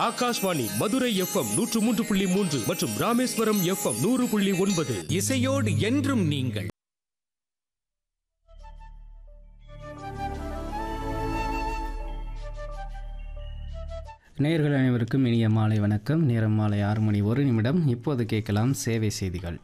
Akashvani Madurai FM நூற்று மூன்று புள்ளி மூன்று மற்றும் ராமேஸ்வரம் எஃப்எம் நூறு புள்ளி ஒன்பது இசையோடு என்றும் நீங்கள் நேயர்கள் அனைவருக்கும் இனிய மாலை வணக்கம் நேரம் மாலை ஆறு மணி ஒரு நிமிடம் இப்போது கேட்கலாம் சேவை செய்திகள்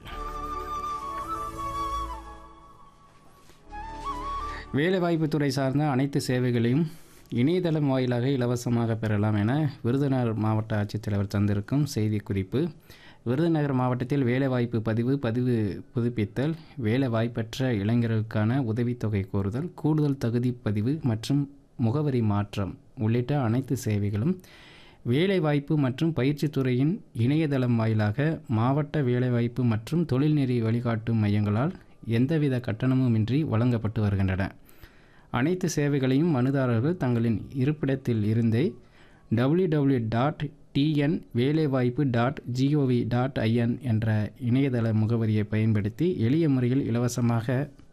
வேலைவாய்ப்புத்துறை சார்ந்த அனைத்து சேவைகளையும் இணையதளம் வாயிலாக இலவசமாக பெறலாம் என விருதுநகர் மாவட்ட ஆட்சித்தலைவர் தந்திருக்கும் செய்திக்குறிப்பு விருதுநகர் மாவட்டத்தில் வேலைவாய்ப்பு பதிவு பதிவு புதுப்பித்தல் வேலைவாய்ப்பற்ற இளைஞர்களுக்கான உதவித்தொகை கோருதல் கூடுதல் தகுதி பதிவு மற்றும் முகவரி மாற்றம் உள்ளிட்ட அனைத்து சேவைகளும் வேலைவாய்ப்பு மற்றும் பயிற்சித் துறையின் இணையதளம் வாயிலாக மாவட்ட வேலைவாய்ப்பு மற்றும் தொழில்நெறி வழிகாட்டும் மையங்களால் எந்தவித கட்டணமுமின்றி வழங்கப்பட்டு வருகின்றன அனைத்து சேவைகளையும் மனுதாரர்கள் தங்களின் இருப்பிடத்தில் இருந்தே டபிள்யூ டபிள்யூ டாட் டிஎன் வேலைவாய்ப்பு டாட் ஜிஓவி டாட் ஐஎன் என்ற இணையதள முகவரியை பயன்படுத்தி எளிய முறையில் இலவசமாக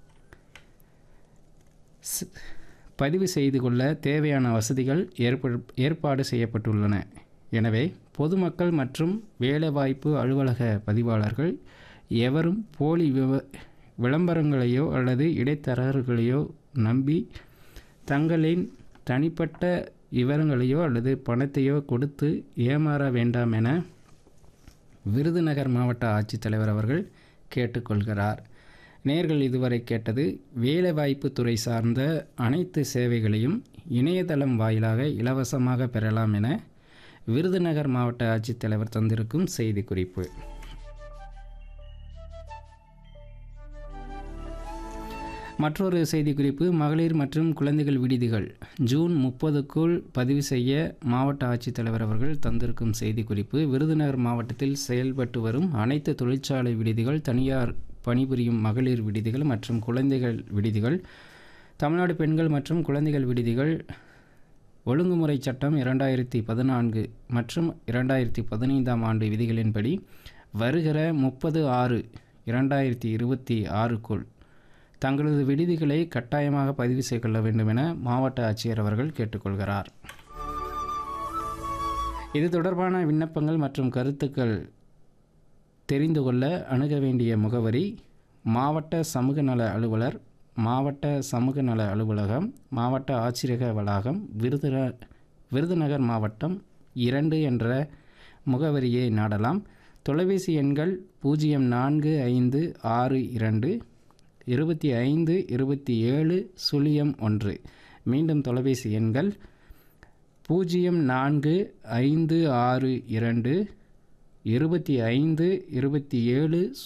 ஸ்- பதிவு செய்து கொள்ள தேவையான வசதிகள் ஏற்ப ஏற்பாடு செய்யப்பட்டுள்ளன எனவே பொதுமக்கள் மற்றும் வேலைவாய்ப்பு அலுவலக பதிவாளர்கள் எவரும் போலி விவ விளம்பரங்களையோ அல்லது இடைத்தரகர்களையோ நம்பி தங்களின் தனிப்பட்ட விவரங்களையோ அல்லது பணத்தையோ கொடுத்து ஏமாற வேண்டாம் என விருதுநகர் மாவட்ட ஆட்சித்தலைவர் அவர்கள் கேட்டுக்கொள்கிறார் நேர்கள் இதுவரை கேட்டது வேலைவாய்ப்பு துறை சார்ந்த அனைத்து சேவைகளையும் இணையதளம் வாயிலாக இலவசமாக பெறலாம் என விருதுநகர் மாவட்ட ஆட்சித்தலைவர் தந்திருக்கும் செய்திக்குறிப்பு மற்றொரு செய்திக்குறிப்பு மகளிர் மற்றும் குழந்தைகள் விடுதிகள் ஜூன் முப்பதுக்குள் பதிவு செய்ய மாவட்ட ஆட்சித்தலைவர் அவர்கள் தந்திருக்கும் செய்திக்குறிப்பு விருதுநகர் மாவட்டத்தில் செயல்பட்டு வரும் அனைத்து தொழிற்சாலை விடுதிகள் தனியார் பணிபுரியும் மகளிர் விடுதிகள் மற்றும் குழந்தைகள் விடுதிகள் தமிழ்நாடு பெண்கள் மற்றும் குழந்தைகள் விடுதிகள் ஒழுங்குமுறை சட்டம் இரண்டாயிரத்தி பதினான்கு மற்றும் இரண்டாயிரத்தி பதினைந்தாம் ஆண்டு விதிகளின்படி வருகிற முப்பது ஆறு இரண்டாயிரத்தி இருபத்தி ஆறுக்குள் தங்களது விடுதிகளை கட்டாயமாக பதிவு செய்து கொள்ள வேண்டும் என மாவட்ட ஆட்சியர் அவர்கள் கேட்டுக்கொள்கிறார் இது தொடர்பான விண்ணப்பங்கள் மற்றும் கருத்துக்கள் தெரிந்து கொள்ள அணுக வேண்டிய முகவரி மாவட்ட சமூக நல அலுவலர் மாவட்ட சமூக நல அலுவலகம் மாவட்ட ஆட்சியரக வளாகம் விருதுர விருதுநகர் மாவட்டம் இரண்டு என்ற முகவரியை நாடலாம் தொலைபேசி எண்கள் பூஜ்ஜியம் நான்கு ஐந்து ஆறு இரண்டு இருபத்தி ஐந்து இருபத்தி ஏழு சுழியம் ஒன்று மீண்டும் தொலைபேசி எண்கள் பூஜ்ஜியம் நான்கு ஐந்து ஆறு இரண்டு இருபத்தி ஐந்து இருபத்தி ஏழு